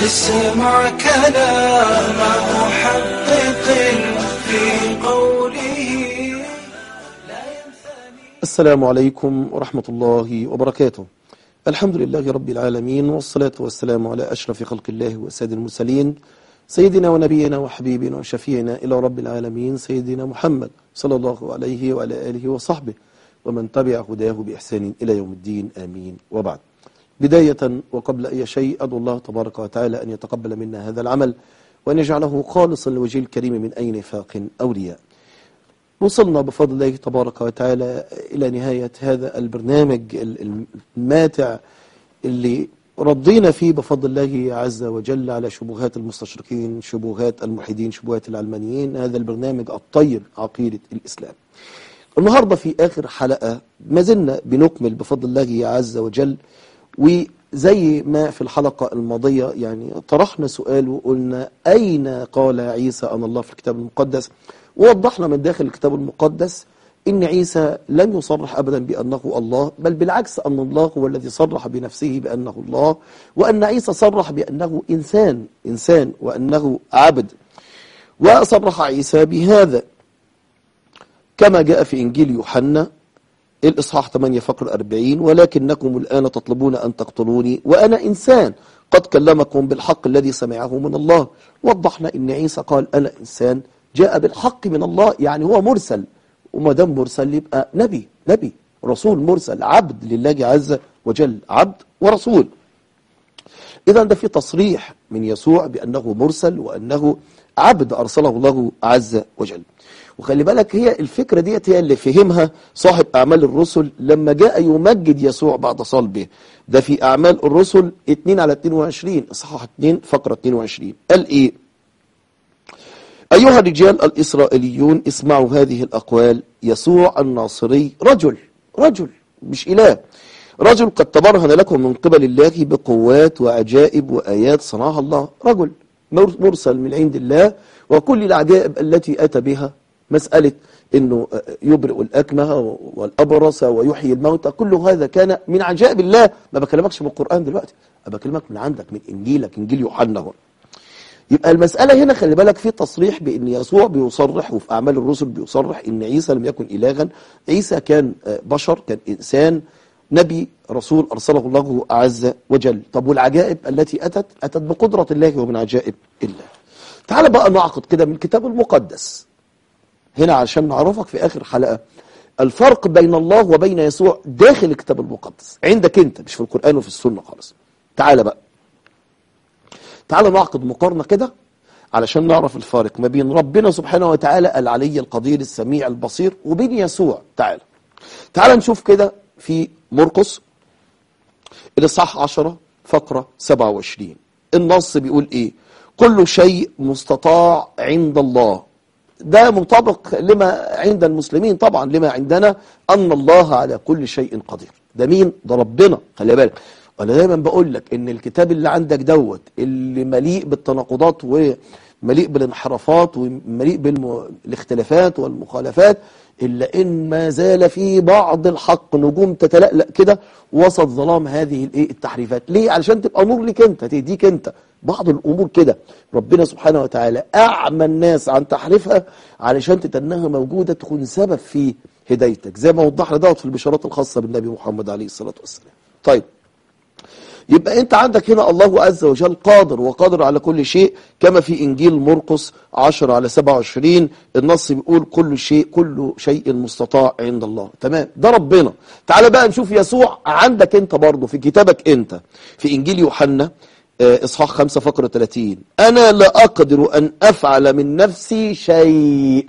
اسمع كلام محقق في قوله السلام عليكم ورحمة الله وبركاته الحمد لله رب العالمين والصلاة والسلام على أشرف خلق الله وسيد المرسلين سيدنا ونبينا وحبيبنا وشفيعنا إلى رب العالمين سيدنا محمد صلى الله عليه وعلى آله وصحبه ومن تبع هداه بإحسان إلى يوم الدين آمين وبعد بداية وقبل أي شيء أدعو الله تبارك وتعالى أن يتقبل منا هذا العمل وأن يجعله خالصا لوجه الكريم من أي نفاق أولياء وصلنا بفضل الله تبارك وتعالى إلى نهاية هذا البرنامج الماتع اللي ردينا فيه بفضل الله عز وجل على شبهات المستشرقين شبهات الملحدين شبهات العلمانيين هذا البرنامج الطيب عقيدة الإسلام النهاردة في آخر حلقة ما زلنا بنكمل بفضل الله عز وجل وزي ما في الحلقة الماضية يعني طرحنا سؤال وقلنا أين قال عيسى أن الله في الكتاب المقدس ووضحنا من داخل الكتاب المقدس إن عيسى لم يصرح أبدا بأنه الله بل بالعكس أن الله هو الذي صرح بنفسه بأنه الله وأن عيسى صرح بأنه إنسان إنسان وأنه عبد وصرح عيسى بهذا كما جاء في إنجيل يوحنا الإصحاح 8 فقر 40 ولكنكم الآن تطلبون أن تقتلوني وأنا إنسان قد كلمكم بالحق الذي سمعه من الله وضحنا إن عيسى قال أنا إنسان جاء بالحق من الله يعني هو مرسل وما دام مرسل يبقى نبي نبي رسول مرسل عبد لله عز وجل عبد ورسول إذا ده في تصريح من يسوع بأنه مرسل وأنه عبد أرسله الله عز وجل وخلي بالك هي الفكرة ديت هي اللي فهمها صاحب أعمال الرسل لما جاء يمجد يسوع بعد صلبه ده في أعمال الرسل 2 على 22 إصحاح 2 فقرة 22 قال إيه أيها الرجال الإسرائيليون اسمعوا هذه الأقوال يسوع الناصري رجل رجل مش إله رجل قد تبرهن لكم من قبل الله بقوات وعجائب وآيات صنعها الله رجل مرسل من عند الله وكل العجائب التي أتى بها مسألة أنه يبرئ الأكمه والأبرص ويحيي الموتى كل هذا كان من عجائب الله ما بكلمكش من القرآن دلوقتي أنا بكلمك من عندك من إنجيلك إنجيل يوحنا هو يبقى المسألة هنا خلي بالك في تصريح بأن يسوع بيصرح وفي أعمال الرسل بيصرح أن عيسى لم يكن إلها عيسى كان بشر كان إنسان نبي رسول أرسله الله عز وجل طب والعجائب التي أتت أتت بقدرة الله ومن عجائب الله تعال بقى نعقد كده من الكتاب المقدس هنا عشان نعرفك في آخر حلقة الفرق بين الله وبين يسوع داخل الكتاب المقدس عندك انت مش في القرآن وفي السنة خالص تعال بقى تعال نعقد مقارنة كده علشان نعرف الفارق ما بين ربنا سبحانه وتعالى العلي القدير السميع البصير وبين يسوع تعال تعال نشوف كده في مرقس الإصحاح 10 فقرة 27 النص بيقول ايه كل شيء مستطاع عند الله ده مطابق لما عند المسلمين طبعا لما عندنا أن الله على كل شيء قدير ده مين ده ربنا خلي بالك انا دايما بقول لك ان الكتاب اللي عندك دوت اللي مليء بالتناقضات ومليء بالانحرافات ومليء بالاختلافات والمخالفات الا ان ما زال في بعض الحق نجوم تتلألأ كده وسط ظلام هذه الايه التحريفات ليه علشان تبقى نور لك انت تهديك انت بعض الامور كده ربنا سبحانه وتعالى اعمى الناس عن تحريفها علشان تتنها موجوده تكون سبب في هدايتك زي ما وضحنا دوت في البشارات الخاصه بالنبي محمد عليه الصلاه والسلام طيب يبقى انت عندك هنا الله عز وجل قادر وقادر على كل شيء كما في انجيل مرقس 10 على 27 النص بيقول كل شيء كل شيء مستطاع عند الله تمام ده ربنا تعال بقى نشوف يسوع عندك انت برضه في كتابك انت في انجيل يوحنا اصحاح 5 فقره 30 انا لا اقدر ان افعل من نفسي شيء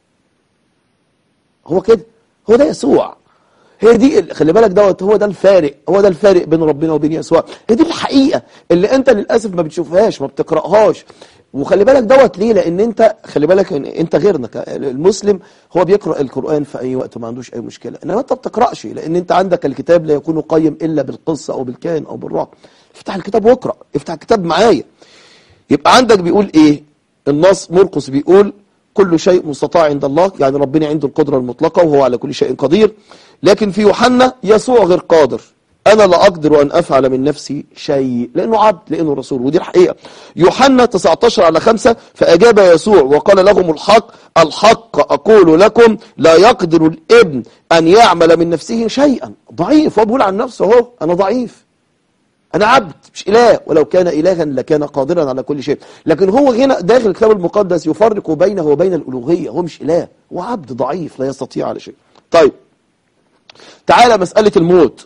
هو كده هو ده يسوع هي دي خلي بالك دوت هو ده الفارق هو ده الفارق بين ربنا وبين يسوع هي دي الحقيقة اللي انت للأسف ما بتشوفهاش ما بتقرأهاش وخلي بالك دوت ليه لان انت خلي بالك انت غيرنا المسلم هو بيقرأ القرآن في اي وقت ما عندوش اي مشكلة انما انت بتقرأش لان انت عندك الكتاب لا يكون قيم الا بالقصة او بالكائن او بالرعب افتح الكتاب واقرأ افتح الكتاب معايا يبقى عندك بيقول ايه النص مرقس بيقول كل شيء مستطاع عند الله يعني ربنا عنده القدرة المطلقة وهو على كل شيء قدير لكن في يوحنا يسوع غير قادر أنا لا أقدر أن أفعل من نفسي شيء لأنه عبد لأنه رسول ودي الحقيقة يوحنا 19 على 5 فأجاب يسوع وقال لهم الحق الحق أقول لكم لا يقدر الابن أن يعمل من نفسه شيئا ضعيف هو بيقول عن نفسه هو أنا ضعيف أنا عبد مش إله ولو كان إلها لكان قادرا على كل شيء لكن هو هنا داخل الكتاب المقدس يفرق بينه وبين الألوهية هو مش إله هو عبد ضعيف لا يستطيع على شيء طيب تعالى مسألة الموت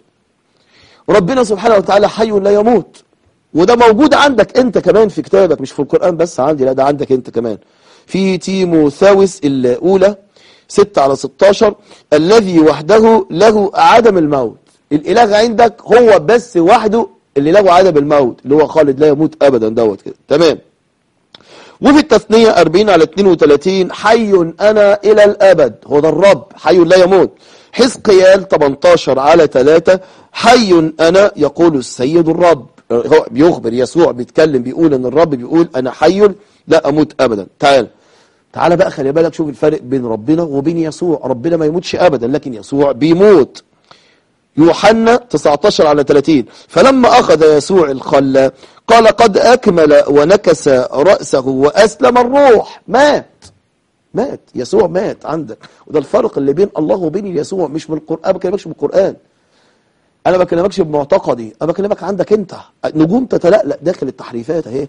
ربنا سبحانه وتعالى حي لا يموت وده موجود عندك انت كمان في كتابك مش في القرآن بس عندي لا ده عندك انت كمان في تيموثاوس الأولى 6 على 16 الذي وحده له عدم الموت الإله عندك هو بس وحده اللي له عدم الموت اللي هو خالد لا يموت أبدا دوت كده تمام وفي التثنية 40 على 32 حي أنا إلى الأبد هو ده الرب حي لا يموت حزقيال 18 على 3 حي أنا يقول السيد الرب هو بيخبر يسوع بيتكلم بيقول ان الرب بيقول انا حي لا اموت ابدا تعال تعال بقى خلي بالك شوف الفرق بين ربنا وبين يسوع ربنا ما يموتش ابدا لكن يسوع بيموت يوحنا 19 على 30 فلما أخذ يسوع الخل قال قد أكمل ونكس رأسه وأسلم الروح مات مات يسوع مات عندك وده الفرق اللي بين الله وبين يسوع مش من القرآن ما بكلمكش من القرآن أنا ما بكلمكش بمعتقدي أنا بكلمك عندك أنت نجوم تتلألأ داخل التحريفات أهي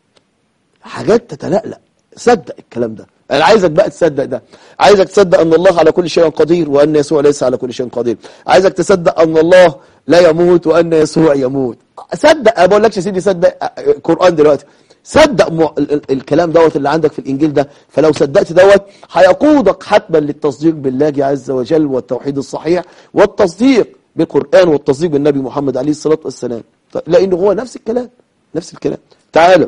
حاجات تتلألأ صدق الكلام ده انا عايزك بقى تصدق ده عايزك تصدق ان الله على كل شيء قدير وان يسوع ليس على كل شيء قدير عايزك تصدق ان الله لا يموت وان يسوع يموت صدق ما بقولكش يا سيدي صدق القران دلوقتي صدق م... ال... ال... الكلام دوت اللي عندك في الانجيل ده فلو صدقت دوت هيقودك حتما للتصديق بالله عز وجل والتوحيد الصحيح والتصديق بالقران والتصديق بالنبي محمد عليه الصلاه والسلام لانه هو نفس الكلام نفس الكلام تعالوا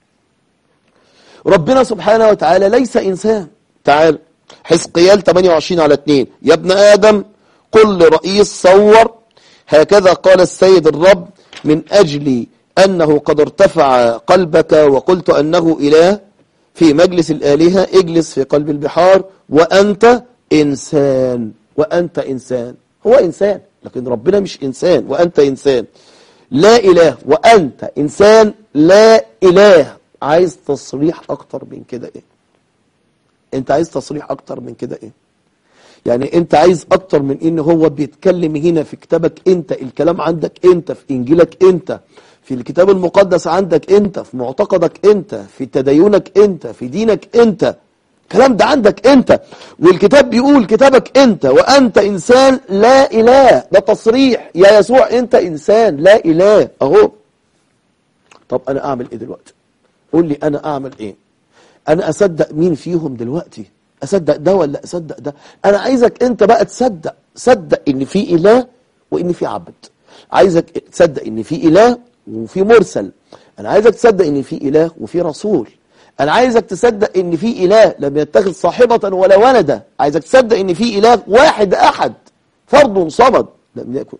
ربنا سبحانه وتعالى ليس إنسان تعال حزقيال 28 على 2 يا ابن آدم قل لرئيس صور هكذا قال السيد الرب من أجل أنه قد ارتفع قلبك وقلت أنه إله في مجلس الآلهة اجلس في قلب البحار وأنت إنسان وأنت إنسان هو إنسان لكن ربنا مش إنسان وأنت إنسان لا إله وأنت إنسان لا إله عايز تصريح اكتر من كده ايه انت عايز تصريح اكتر من كده ايه يعني انت عايز اكتر من ان هو بيتكلم هنا في كتابك انت الكلام عندك انت في انجيلك انت في الكتاب المقدس عندك انت في معتقدك انت في تدينك انت في دينك انت الكلام ده عندك انت والكتاب بيقول كتابك انت وانت انسان لا اله ده تصريح يا يسوع انت انسان لا اله اهو طب انا اعمل ايه دلوقتي قول لي انا اعمل ايه انا اصدق مين فيهم دلوقتي اصدق ده ولا اصدق ده انا عايزك انت بقى تصدق صدق ان في اله وان في عبد عايزك تصدق ان في اله وفي مرسل انا عايزك تصدق ان في اله وفي رسول انا عايزك تصدق ان في اله لم يتخذ صاحبة ولا ولدا عايزك تصدق ان في اله واحد احد فرد صمد لم يكن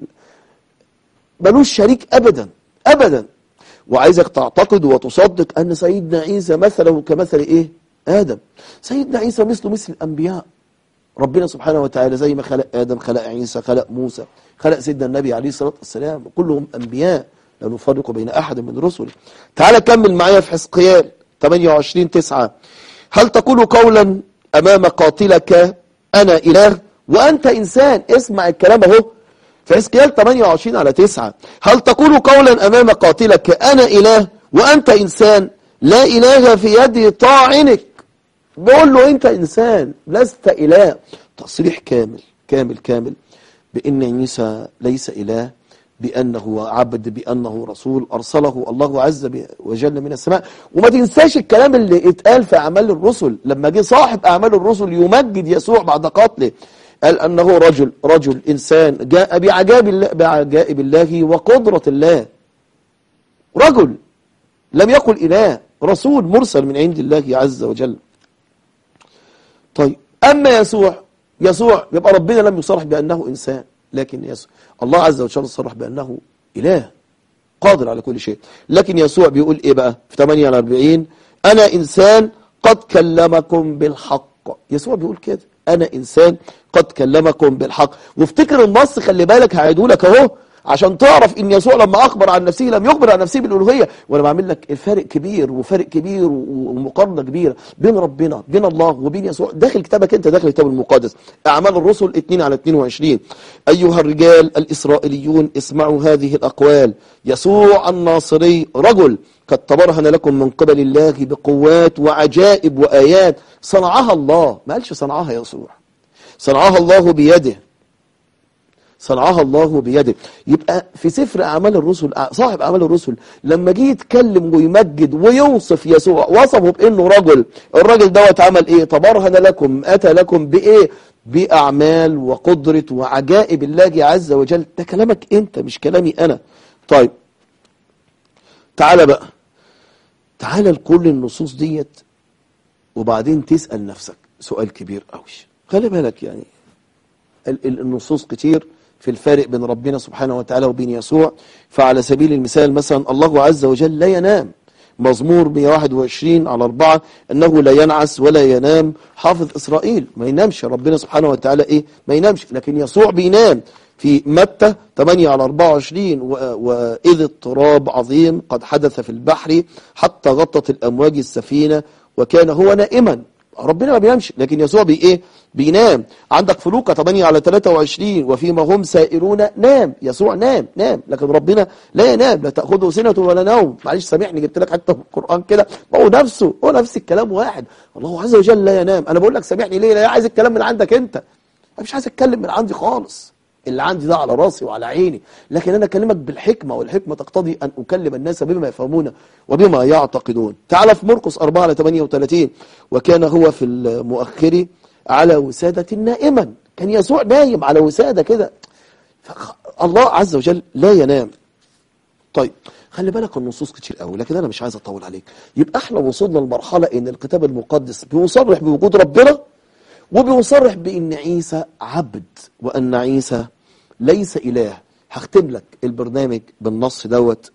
ملوش شريك ابدا ابدا وعايزك تعتقد وتصدق أن سيدنا عيسى مثله كمثل إيه؟ آدم سيدنا عيسى مثله مثل الأنبياء ربنا سبحانه وتعالى زي ما خلق آدم خلق عيسى خلق موسى خلق سيدنا النبي عليه الصلاة والسلام كلهم أنبياء لا نفرق بين أحد من رسله تعال كمل معايا في حزقيال 28 9 هل تقول قولا أمام قاتلك أنا إله وأنت إنسان اسمع الكلام أهو في حزقيال 28 على 9 هل تقول قولا أمام قاتلك أنا إله وأنت إنسان لا إله في يد طاعنك بيقول له أنت إنسان لست إله تصريح كامل كامل كامل بأن عيسى ليس إله بأنه عبد بأنه رسول أرسله الله عز وجل من السماء وما تنساش الكلام اللي اتقال في أعمال الرسل لما جه صاحب أعمال الرسل يمجد يسوع بعد قتله قال أنه رجل رجل إنسان جاء بعجائب الله, بعجائب الله وقدرة الله رجل لم يقل إله رسول مرسل من عند الله عز وجل طيب أما يسوع يسوع يبقى ربنا لم يصرح بأنه إنسان لكن يسوع الله عز وجل صرح بأنه إله قادر على كل شيء لكن يسوع بيقول إيه بقى في 48 أنا إنسان قد كلمكم بالحق يسوع بيقول كده أنا إنسان قد كلمكم بالحق وافتكر النص خلي بالك هعيدوا لك أهو عشان تعرف ان يسوع لما اخبر عن نفسه لم يخبر عن نفسه بالالوهيه وانا بعمل لك الفارق كبير وفارق كبير و- ومقارنه كبيره بين ربنا بين الله وبين يسوع داخل كتابك انت داخل الكتاب المقدس اعمال الرسل 2 على 22 ايها الرجال الاسرائيليون اسمعوا هذه الاقوال يسوع الناصري رجل قد تبرهن لكم من قبل الله بقوات وعجائب وايات صنعها الله ما قالش صنعها يسوع صنعها الله بيده صنعها الله بيده يبقى في سفر اعمال الرسل صاحب اعمال الرسل لما جه يتكلم ويمجد ويوصف يسوع وصفه بانه رجل الراجل دوت عمل ايه تبرهن لكم اتى لكم بايه باعمال وقدره وعجائب الله عز وجل ده كلامك انت مش كلامي انا طيب تعالى بقى تعالى لكل النصوص ديت وبعدين تسال نفسك سؤال كبير قوي خلي بالك يعني ال- ال- النصوص كتير في الفارق بين ربنا سبحانه وتعالى وبين يسوع فعلى سبيل المثال مثلا الله عز وجل لا ينام مزمور 121 على 4 أنه لا ينعس ولا ينام حافظ إسرائيل ما ينامش ربنا سبحانه وتعالى إيه ما ينامش لكن يسوع بينام في متى 8 على 24 و- وإذ اضطراب عظيم قد حدث في البحر حتى غطت الأمواج السفينة وكان هو نائما ربنا ما بينامش لكن يسوع بي ايه بينام عندك في لوقا 8 على 23 وفيما هم سائرون نام يسوع نام نام لكن ربنا لا ينام لا تاخذه سنه ولا نوم معلش سامحني جبت لك حتى في القران كده هو نفسه هو نفس الكلام واحد الله عز وجل لا ينام انا بقول لك سامحني ليه لا عايز الكلام من عندك انت انا مش عايز اتكلم من عندي خالص اللي عندي ده على راسي وعلى عيني لكن انا اكلمك بالحكمه والحكمه تقتضي ان اكلم الناس بما يفهمون وبما يعتقدون تعال في مرقس 4 على 38 وكان هو في المؤخر على وساده نائما كان يسوع نايم على وساده كده فخ- الله عز وجل لا ينام طيب خلي بالك النصوص كتير قوي لكن انا مش عايز اطول عليك يبقى احنا وصلنا لمرحله ان الكتاب المقدس بيصرح بوجود ربنا وبيصرح بان عيسى عبد وان عيسى ليس اله هختم لك البرنامج بالنص دوت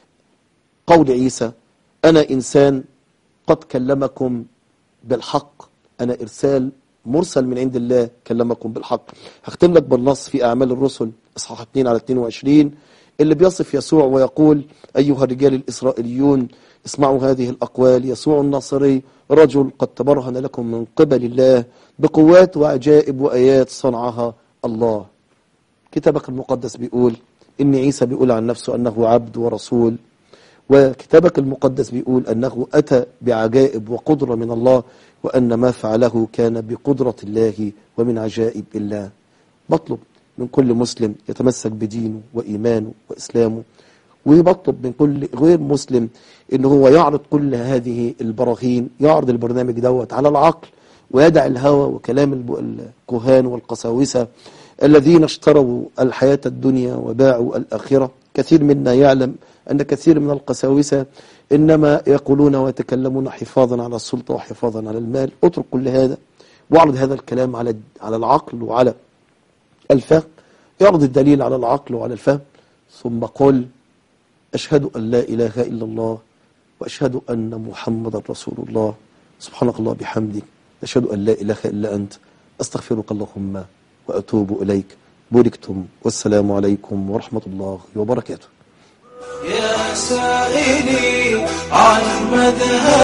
قول عيسى انا انسان قد كلمكم بالحق انا ارسال مرسل من عند الله كلمكم بالحق هختم لك بالنص في اعمال الرسل اصحاح 2 على 22 اللي بيصف يسوع ويقول ايها الرجال الاسرائيليون اسمعوا هذه الاقوال يسوع الناصري رجل قد تبرهن لكم من قبل الله بقوات وعجائب وايات صنعها الله كتابك المقدس بيقول ان عيسى بيقول عن نفسه انه عبد ورسول وكتابك المقدس بيقول أنه أتى بعجائب وقدرة من الله وأن ما فعله كان بقدرة الله ومن عجائب الله بطلب من كل مسلم يتمسك بدينه وإيمانه وإسلامه وبطلب من كل غير مسلم ان هو يعرض كل هذه البراهين يعرض البرنامج دوت على العقل ويدع الهوى وكلام الب- الكهان والقساوسة الذين اشتروا الحياة الدنيا وباعوا الآخرة كثير منا يعلم أن كثير من القساوسة إنما يقولون ويتكلمون حفاظا على السلطة وحفاظا على المال اترك كل هذا واعرض هذا الكلام على على العقل وعلى الفهم يعرض الدليل على العقل وعلى الفهم ثم قل أشهد أن لا إله إلا الله وأشهد أن محمدا رسول الله سبحانك الله بحمدك أشهد أن لا إله إلا أنت أستغفرك اللهم وأتوب إليك بوركتم والسلام عليكم ورحمة الله وبركاته يا سائلي عن مذهب